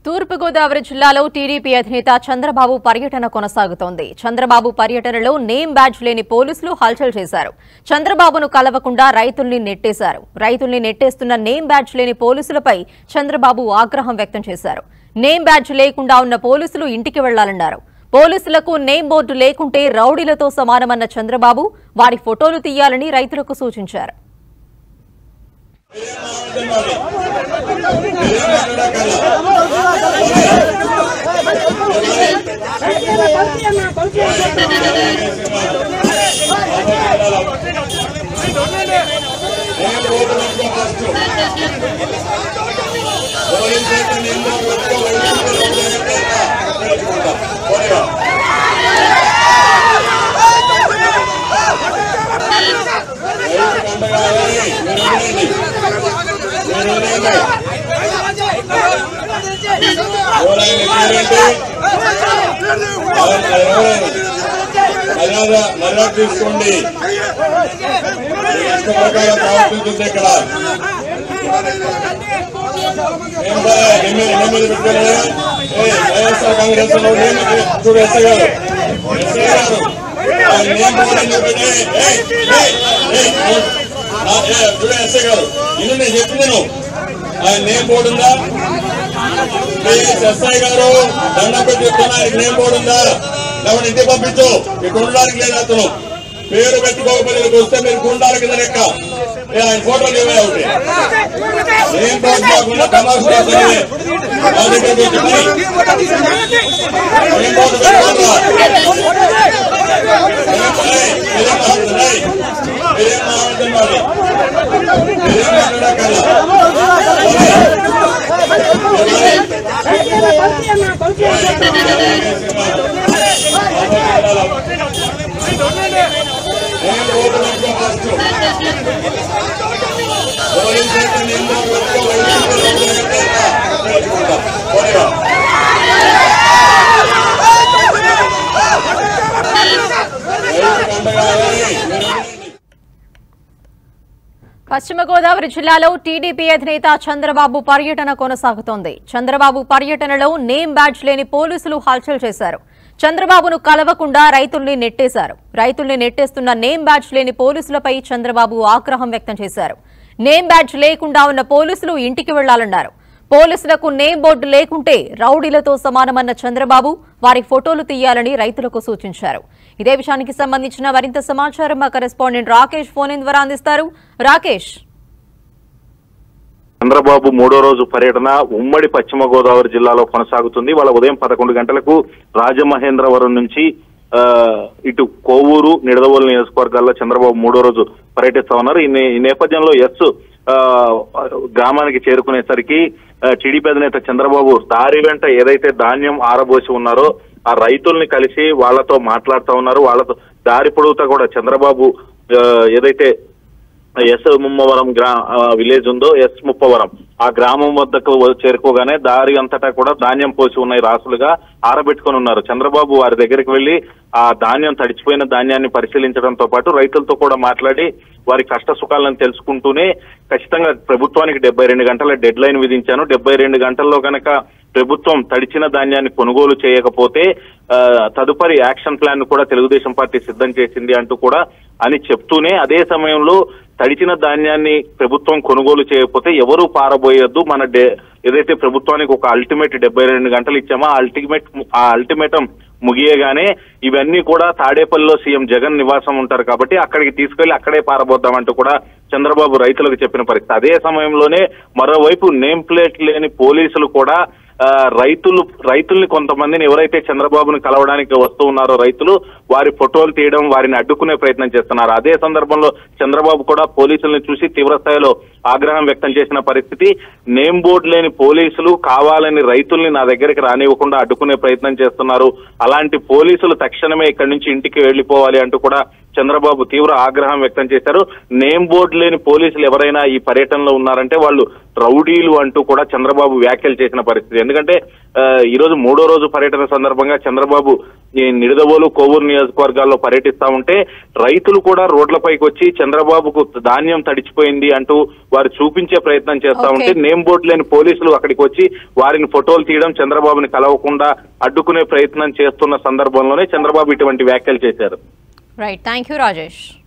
తూర్పుగోదావరి జిల్లాలో టీడీపీ అధినేత చంద్రబాబు పర్యటన కొనసాగుతోంది చంద్రబాబు పర్యటనలో నేమ్ బ్యాడ్జ్ లేని పోలీసులు హల్చల్ చేశారు చంద్రబాబును కలవకుండా రైతుల్ని నెట్టేశారు రైతుల్ని నెట్టేస్తున్న నేమ్ బ్యాడ్జ్ లేని పోలీసులపై చంద్రబాబు ఆగ్రహం వ్యక్తం చేశారు నేమ్ బ్యాడ్జ్ లేకుండా ఉన్న పోలీసులు ఇంటికి వెళ్లాలన్నారు పోలీసులకు నేమ్ బోర్డు లేకుంటే రౌడీలతో సమానమన్న చంద్రబాబు వారి ఫోటోలు తీయాలని రైతులకు సూచించారు మర్యాద మర్యాద తీసుకోండి ఇష్ట ప్రకారం ప్రవర్తించింది ఇక్కడ ఏం బా, ఎమ్మెల్యే ఎమ్మెల్యే పెట్టుకోలే ఏ, వైఎస్ఆర్ కాంగ్రెస్ లో నేను చూడు ఎస్ఐ గారు ఎస్ఐ గారు ఆ నేమ్ బోర్డు అని చెప్పండి. ఏయ్, ఏయ్, ఏయ్, నోట్. నా- ఏ, చూడు ఎస్ఐ గారు ఇల్లు నేను చెప్పింది నువ్వు ఆ నేమ్ బోర్డు ఉందా ప్లీజ్ ఎస్ఐ గారు దండం పెట్టి చెప్తున్నా ఆయనకి నేమ్ బోర్డు ఉందా లేకపోతే ఇంటికి పంపించు ఇక్కడ ఉండడానికి లేదు అతను పేరు పెట్టుకోకపోతే ఇక్కడికి వస్తే మీరు గుండాల కింద లెక్క ఏ, ఆయన ఫోటోలు ఇవ్వే ఒకటి నేమ్ బోర్డు కాకుండా తమాషా చేస్తుంది. నా దగ్గరికి వచ్చి మరి నేమ్ బోర్డు పెట్టుకోరా మీరేం మాట్లాడుతున్నాయి మీరేం మాట్లాడుతున్నారు మీరేం మాట్లాడక్కర్లా నేను ఓటు పెట్టుకో ఫస్ట్ పోలీసు అయితే నిన్ను పెట్టుకో వైద్యులు పెట్టుకుంటా పోనీరా రైతుకు అండగా మీరు పశ్చిమ గోదావరి జిల్లాలో టీడీపీ అధినేత చంద్రబాబు పర్యటన కొనసాగుతోంది చంద్రబాబు పర్యటనలో నేమ్ బ్యాడ్జ్ లేని పోలీసులు హల్చల్ చేశారు చంద్రబాబును కలవకుండా రైతుల్ని నెట్టేశారు రైతుల్ని నెట్టేస్తున్న నేమ్ బ్యాడ్జ్ లేని పోలీసులపై చంద్రబాబు ఆగ్రహం వ్యక్తం చేశారు నేమ్ బ్యాడ్జ్ లేకుండా ఉన్న పోలీసులు ఇంటికి వెళ్లాలన్నారు పోలీసులకు నేమ్ బోర్డు లేకుంటే రౌడీలతో సమానమన్న చంద్రబాబు వారి ఫోటోలు తీయాలని రైతులకు సూచించారు ఇదే విషయానికి సంబంధించిన మరింత సమాచారం మా కరెస్పాండెంట్ రాకేష్ ఫోన్ ఇన్ ద్వారా అందిస్తారు రాకేష్ చంద్రబాబు మూడో రోజు పర్యటన ఉమ్మడి పశ్చిమ గోదావరి జిల్లాలో కొనసాగుతుంది వాళ్ళ ఉదయం పదకొండు గంటలకు రాజమహేంద్రవరం నుంచి ఆ, ఇటు కోవూరు నిడదవోలు నియోజకవర్గాల్లో చంద్రబాబు మూడో రోజు పర్యటిస్తా ఉన్నారు ఈ నే- ఈ నేపథ్యంలో ఎస్ ఆ, గ్రామానికి చేరుకునేసరికి ఆ, టీడీపీ అధినేత చంద్రబాబు దారి వెంట ఏదైతే ధాన్యం ఆరబోసి ఉన్నారో ఆ రైతుల్ని కలిసి వాళ్ళతో మాట్లాడుతా ఉన్నారు వాళ్ళతో దారి పొడుగుతా కూడా చంద్రబాబు ఆ, ఏదైతే ఎస్ ముమ్మవరం గ్రా ఆ, విలేజ్ ఉందో ఎస్ ముప్పవరం ఆ గ్రామం వద్దకు చేరుకోగానే దారి అంతటా కూడా ధాన్యం పోసి ఉన్నాయి రాసులుగా ఆరబెట్టుకొని ఉన్నారు చంద్రబాబు వారి దగ్గరికి వెళ్లి ఆ ధాన్యం తడిచిపోయిన ధాన్యాన్ని పరిశీలించడంతో పాటు రైతులతో కూడా మాట్లాడి వారి కష్ట సుఖాలను తెలుసుకుంటూనే ఖచ్చితంగా ప్రభుత్వానికి డెబ్బై రెండు గంటల డెడ్ లైన్ విధించాను డెబ్బై రెండు గంటల్లో కనుక ప్రభుత్వం తడిచిన ధాన్యాన్ని కొనుగోలు చేయకపోతే ఆ, తదుపరి యాక్షన్ ప్లాన్ ను కూడా తెలుగుదేశం పార్టీ సిద్ధం చేసింది అంటూ కూడా అని చెప్తూనే అదే సమయంలో తడిచిన ధాన్యాన్ని ప్రభుత్వం కొనుగోలు చేయకపోతే ఎవరు పారబోయొద్దు మన డే- ఏదైతే ప్రభుత్వానికి ఒక అల్టిమేట్ డెబ్బై రెండు గంటలు ఇచ్చామో ఆ అల్టిమేట్ ఆ అల్టిమేటం ముగియగానే ఇవన్నీ కూడా తాడేపల్లిలో సీఎం జగన్ నివాసం ఉంటారు కాబట్టి అక్కడికి తీసుకెళ్లి అక్కడే పారబోద్దామంటూ కూడా చంద్రబాబు రైతులకు చెప్పిన పరిస్థితి అదే సమయంలోనే మరోవైపు నేమ్ ప్లేట్ లేని పోలీసులు కూడా ఆ, రైతులు రైతుల్ని కొంతమందిని ఎవరైతే చంద్రబాబును కలవడానికి వస్తూ ఉన్నారో రైతులు వారి ఫోటోలు తీయడం వారిని అడ్డుకునే ప్రయత్నం చేస్తున్నారు అదే సందర్భంలో చంద్రబాబు కూడా పోలీసుల్ని చూసి తీవ్ర స్థాయిలో ఆగ్రహం వ్యక్తం చేసిన పరిస్థితి నేమ్ బోర్డు లేని పోలీసులు కావాలని రైతుల్ని నా దగ్గరికి రానివ్వకుండా అడ్డుకునే ప్రయత్నం చేస్తున్నారు అలాంటి పోలీసులు తక్షణమే ఇక్కడి నుంచి ఇంటికి వెళ్లిపోవాలి అంటూ కూడా చంద్రబాబు తీవ్ర ఆగ్రహం వ్యక్తం చేశారు నేమ్ బోర్డు లేని పోలీసులు ఎవరైనా ఈ పర్యటనలో ఉన్నారంటే వాళ్ళు రౌడీలు అంటూ కూడా చంద్రబాబు వ్యాఖ్యలు చేసిన పరిస్థితి ఎందుకంటే ఆ, ఈ రోజు మూడో రోజు పర్యటన సందర్భంగా చంద్రబాబు ఈ నిడదవోలు కోవూరు నియోజకవర్గాల్లో పర్యటిస్తా ఉంటే రైతులు కూడా రోడ్లపైకి వచ్చి చంద్రబాబుకు ధాన్యం తడిచిపోయింది అంటూ వారు చూపించే ప్రయత్నం చేస్తా Okay. ఉంటే నేమ్ బోర్డు లేని పోలీసులు అక్కడికి వచ్చి వారిని ఫోటోలు తీయడం చంద్రబాబుని కలవకుండా అడ్డుకునే ప్రయత్నం చేస్తున్న సందర్భంలోనే చంద్రబాబు ఇటువంటి వ్యాఖ్యలు చేశారు రైట్ థ్యాంక్ యూ రాజేష్